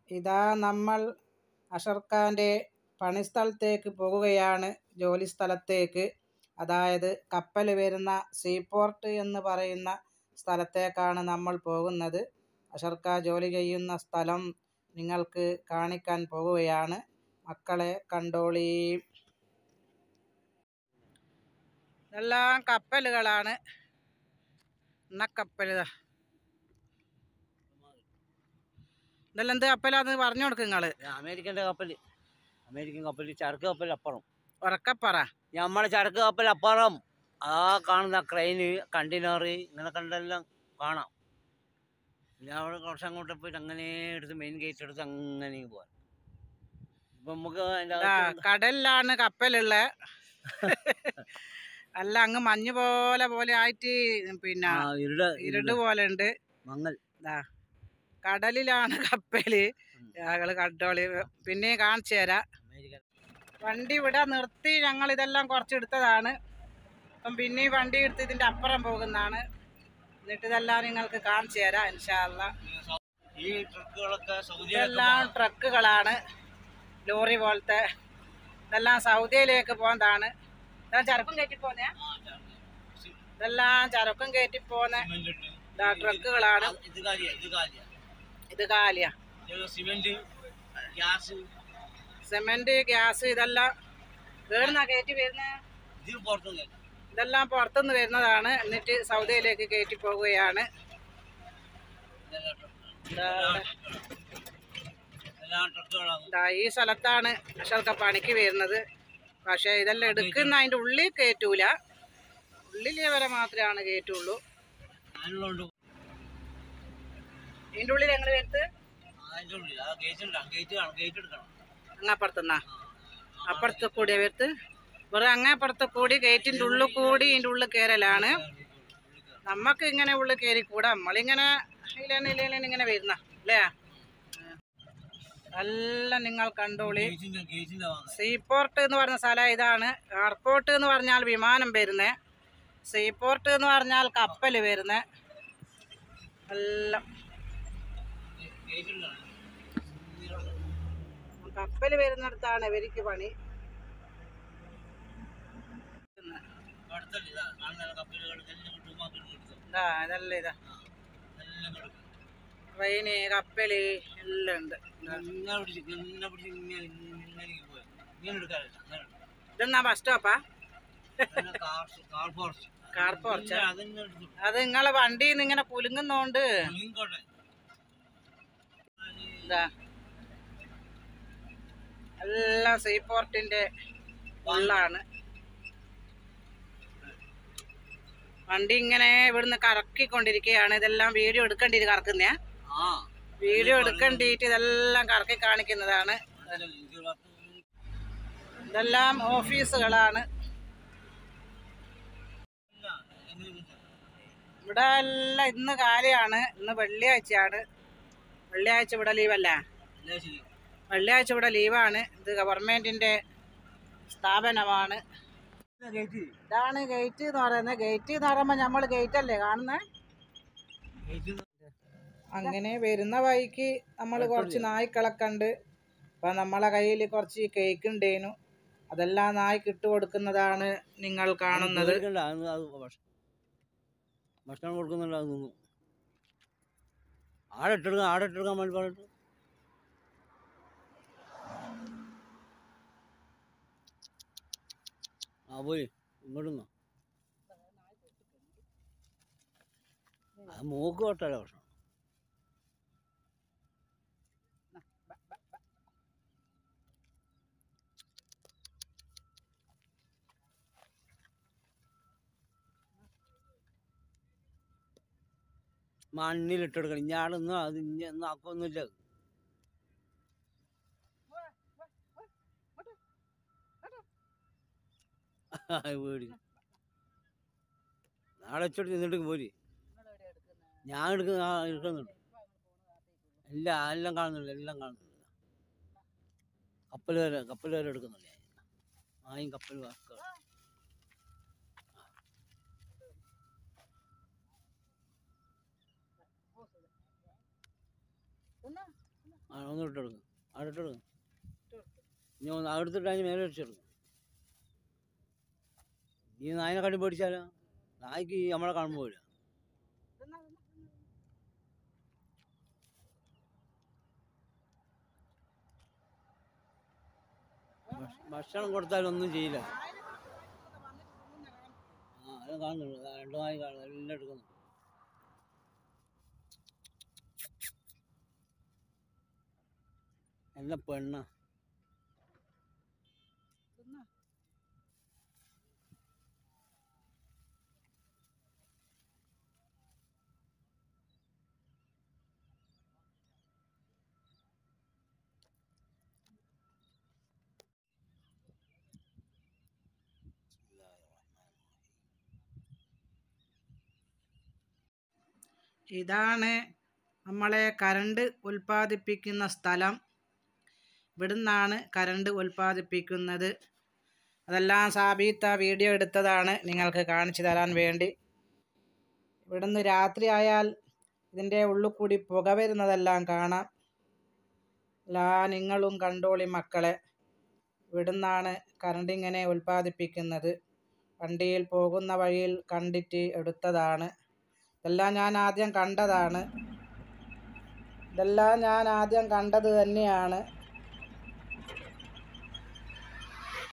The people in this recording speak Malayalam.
ഇതാ നമ്മൾ അഷർഖാൻ്റെ പണിസ്ഥലത്തേക്ക് പോകുകയാണ് ജോലി സ്ഥലത്തേക്ക് അതായത് കപ്പൽ വരുന്ന സീപോർട്ട് എന്ന് പറയുന്ന സ്ഥലത്തേക്കാണ് നമ്മൾ പോകുന്നത് അഷർക്ക ജോലി ചെയ്യുന്ന സ്ഥലം നിങ്ങൾക്ക് കാണിക്കാൻ പോകുകയാണ് മക്കളെ കണ്ടോളി ഇതെല്ലാം കപ്പലുകളാണ് എണ്ണക്കപ്പൽ ഇതാ ഇതെല്ലാം എന്ത് കപ്പലാന്ന് പറഞ്ഞു കൊടുക്കും നിങ്ങള് അമേരിക്കൻ്റെ കപ്പൽ അമേരിക്കൻ കപ്പൽ ചരക്ക് കപ്പൽ അപ്പുറം ഉറക്കപ്പറ നമ്മളെ ചരക്ക് കപ്പൽ അപ്പുറം ആ കാണുന്ന ക്രെയിന് കണ്ടെയ്നർ ഇങ്ങനെ കണ്ടെല്ലാം കാണാം പിന്നെ അവിടെ കുറച്ച് അങ്ങോട്ട് പോയിട്ട് അങ്ങനെ എടുത്ത് മെയിൻ ഗേറ്റ് എടുത്ത് അങ്ങനെ പോവാൻ ഇപ്പം നമുക്ക് അതിൻ്റെ ദാ, അകത്ത് കടലിലാണ് കപ്പലുള്ള അല്ല അങ്ങ് മഞ്ഞ് പോലെ പോലെ ആയിട്ട് പിന്നെ ആ, ഇരുട് ഇരുട് പോലെ ഉണ്ട് മങ്ങൽ ദാ കടലിലാണ് കപ്പല് ഞങ്ങള് കണ്ടോളി പിന്നെ കാണിച്ചു തരാം അമേരിക്കൻ വണ്ടി ഇവിടെ നിർത്തി ഞങ്ങൾ ഇതെല്ലാം കുറച്ച് എടുത്തതാണ് അപ്പം പിന്നെ ഈ വണ്ടി എടുത്ത് ഇതിന്റെ അപ്പുറം പോകുന്നതാണ് എന്നിട്ട് ഇതെല്ലാം നിങ്ങൾക്ക് കാണിച്ചു തരാം ഇൻഷാല്ല ഈ ട്രക്കുകളൊക്കെ സൗദി ഇതെല്ലാം ട്രക്കുകളാണ് ലോറി പോലത്തെ ഇതെല്ലാം സൗദിയിലേക്ക് പോകുന്നതാണ് ഇതെല്ലാം ചരക്കും കയറ്റി പോന്നെ ഇതെല്ലാം ചരക്കും കയറ്റി പോന്ന ഇതാ ട്രക്കുകളാണ് ഇത് കാര്യ ഇത് കാര്യ ഇത് കാലിയ സിമെന്റ് ഗ്യാസ് സിമെന്റ് ഗ്യാസ് ഇതെല്ലാം വേടുന്ന കയറ്റി വരുന്ന ഇത് പുറത്തു കയറ്റാം ഇതെല്ലാം പുറത്തുനിന്ന് വരുന്നതാണ് എന്നിട്ട് സൗദിയിലേക്ക് കയറ്റി പോവുകയാണ് ഇതാ എല്ലാ ട്രക്കുകളാണ് ഇതാ ഈ സ്ഥലത്താണ് അഷർക്ക പണിക്ക് വരുന്നത് പക്ഷേ ഇതെല്ലാം എടുക്കുന്ന അതിൻ്റെ ഉള്ളിൽ കയറ്റൂല ഉള്ളിൽ വരെ മാത്രമാണ് കയറ്റുള്ളൂ അതിനുള്ളതുകൊണ്ട് ഇതിൻ്റെ ഉള്ളിൽ ഞങ്ങൾ വരുത്ത് അതിൻ്റെ ഉള്ളിൽ ആ ഗേറ്റ് ഉണ്ടാകും ഗേറ്റ് കാണും ഗേറ്റ് എടുക്കണം അങ്ങ് അപ്പുറത്തുനിന്നാ അപ്പുറത്ത് കൂടിയ വരുത്ത് വെറുതെ അങ്ങേ അപ്പുറത്ത് കൂടി ഗേറ്റിൻ്റെ ഉള്ളിൽ കൂടി ഇതിൻ്റെ ഉള്ളിൽ കയറലാണ് നമുക്ക് ഇങ്ങനെ ഉള്ളിൽ കയറിക്കൂടാ നമ്മളിങ്ങനെ ഇല്ലേനെ ഇല്ലേനെ ഇങ്ങനെ വരുന്ന അല്ലേ എല്ലാം നിങ്ങൾ കണ്ടോളി ഗേറ്റിന്റെ ഗേറ്റിന്റെ ഭാഗം സീപോർട്ട് എന്ന് പറഞ്ഞ സ്ഥലം ഇതാണ് എയർപോർട്ട് എന്ന് പറഞ്ഞാൽ വിമാനം വരുന്നത് സീപോർട്ട് എന്ന് പറഞ്ഞാൽ കപ്പൽ വരുന്നത് എല്ലാം ഗേറ്റ് ഉണ്ടാകും കപ്പൽ വരുന്നിടത്താണ് ഇവർക്ക് പണി അടുത്തല്ല ഇതാ കാണുന്ന കപ്പലുകൾ എല്ലാം ടൂമാക്കി എടുത്തു ഇതാ ഇതല്ല ഇതാ എല്ലാം കിടക്കും ട്രെയിന് കപ്പല് എല്ലാം ഉണ്ട് ഇതാ. ഇങ്ങനെ പിടിച്ച് ഇങ്ങനെ പിടിച്ച് ഇങ്ങനെ ഇങ്ങനെ പോയി ഇങ്ങനെ എടുക്കാറില്ല അങ്ങനെ എടുക്കും. ഇതെന്നാ ബസ് സ്റ്റോപ്പാ അങ്ങനെ കാർ കാർ ഫോർച്ച് കാർ പോർച്ച അതിനെ എടുത്തു അത് നിങ്ങളെ വണ്ടിയിൽ നിന്ന് ഇങ്ങനെ കുലുങ്ങുന്നോണ്ട് പുളിങ്കോട്ടെ ഇതാ എല്ലാം സീപോർട്ടിന്റെ ഉള്ളാണ് വണ്ടി ഇങ്ങനെ ഇവിടുന്ന് കറക്കിക്കൊണ്ടിരിക്കുകയാണ് ഇതെല്ലാം വീഡിയോ എടുക്കേണ്ടിട്ട് കറക്കുന്നേ ആ വീഡിയോ എടുക്കേണ്ടിട്ട് ഇതെല്ലാം കറക്കി കാണിക്കുന്നതാണ് അതല്ല, ഇത് പത്ത് ഇതെല്ലാം ഓഫീസുകളാണ് ഇല്ല, എങ്ങനെ കിട്ടും? ഇവിടെ എല്ലാം ഇന്ന് കാലിയാണ് ഇന്ന് വെള്ളിയാഴ്ചയാണ് വെള്ളിയാഴ്ച ഇവിടെ ലീവല്ലേ എല്ലാം ശരി വെള്ളിയാഴ്ച ഇവിടെ ലീവാണ് ഇത് ഗവൺമെന്റിന്റെ സ്ഥാപനമാണ് ഗേറ്റ് ഇതാണ് ഗേറ്റ് എന്ന് പറയുന്നത് ഗേറ്റ് എന്ന് പറയുമ്പോൾ നമ്മൾ ഗേറ്റ് അല്ലേ കാണുന്നത് ഗേറ്റ് അങ്ങനെ വരുന്ന വഴിക്ക് നമ്മൾ കുറച്ച് നായ്ക്കളെ കണ്ട് അപ്പം നമ്മളെ കയ്യിൽ കുറച്ച് കേക്ക് ഉണ്ടേനു അതെല്ലാം നായ്ക്ക് ഇട്ട് കൊടുക്കുന്നതാണ് നിങ്ങൾ കാണുന്നത് പേടിക്കണ്ട, അത് അത് ഭക്ഷ- ഭക്ഷണം കൊടുക്കുന്നുണ്ട് അത് നിന്നു ആടെ ഇട്ടെടുക്കാൻ ആടെ ഇട്ടെടുക്കാൻ വേണ്ടി പറഞ്ഞിട്ട് ആ പോയി ഇങ്ങോട്ടുന്നോ അത് മൂക്ക് തൊട്ടല്ല ഭക്ഷണം മണ്ണിലിട്ടെടുക്കണം ഇഞ്ഞാടൊന്നും അത് ഇഞ്ഞൊന്നും ആക്കൊന്നുമില്ല അത്. അത് പേടി നാളെ വെച്ചോട്ട് നിന്നിട്ട് പോരി ഞാൻ എടുക്കുന്ന ആ എടുക്കുന്നുണ്ട് എല്ലാം എല്ലാം കാണുന്നുണ്ട് എല്ലാം കാണുന്നുണ്ട് കപ്പൽ വരെ കപ്പൽ വരെ എടുക്കുന്നുണ്ട് ഞാൻ ആയും കപ്പൽ വാക്കുക ആ ഒന്ന് ഇട്ടെടുക്കും അവിടെ ഇട്ടെടുക്കും ഇനി ഒന്ന് അടുത്തിട്ട് അതിന് മേലെ വെച്ചെടുക്കും ഈ നായനെ കണ്ടി പേടിച്ചാലോ നായ്ക്ക് നമ്മളെ കാണുമ്പോൾ വരില്ല ഭക്ഷ- ഭക്ഷണം കൊടുത്താലും ഒന്നും ചെയ്യില്ല ആ എല്ലാം കാണുന്നുണ്ട് ദാ രണ്ട് നായി കാണുന്നു എല്ലാം എടുക്കുന്നു എല്ലാം പെണ്ണ ഇതാണ് നമ്മളെ കരണ്ട് ഉൽപ്പാദിപ്പിക്കുന്ന സ്ഥലം ഇവിടുന്നാണ് കരണ്ട് ഉൽപ്പാദിപ്പിക്കുന്നത് അതെല്ലാം സാബീത്ത വീഡിയോ എടുത്തതാണ് നിങ്ങൾക്ക് കാണിച്ചു തരാൻ വേണ്ടി ഇവിടുന്ന് രാത്രി ആയാൽ ഇതിൻ്റെ ഉള്ളിൽ കൂടി പുക വരുന്നതെല്ലാം കാണാം എല്ലാ നിങ്ങളും കണ്ടോളി മക്കളെ ഇവിടുന്നാണ് കറണ്ട് ഇങ്ങനെ ഉൽപ്പാദിപ്പിക്കുന്നത് വണ്ടിയിൽ പോകുന്ന വഴിയിൽ കണ്ടിട്ട് എടുത്തതാണ് ഇതെല്ലാം ഞാൻ ആദ്യം കണ്ടതാണ് ഇതെല്ലാം ഞാൻ ആദ്യം കണ്ടത് തന്നെയാണ്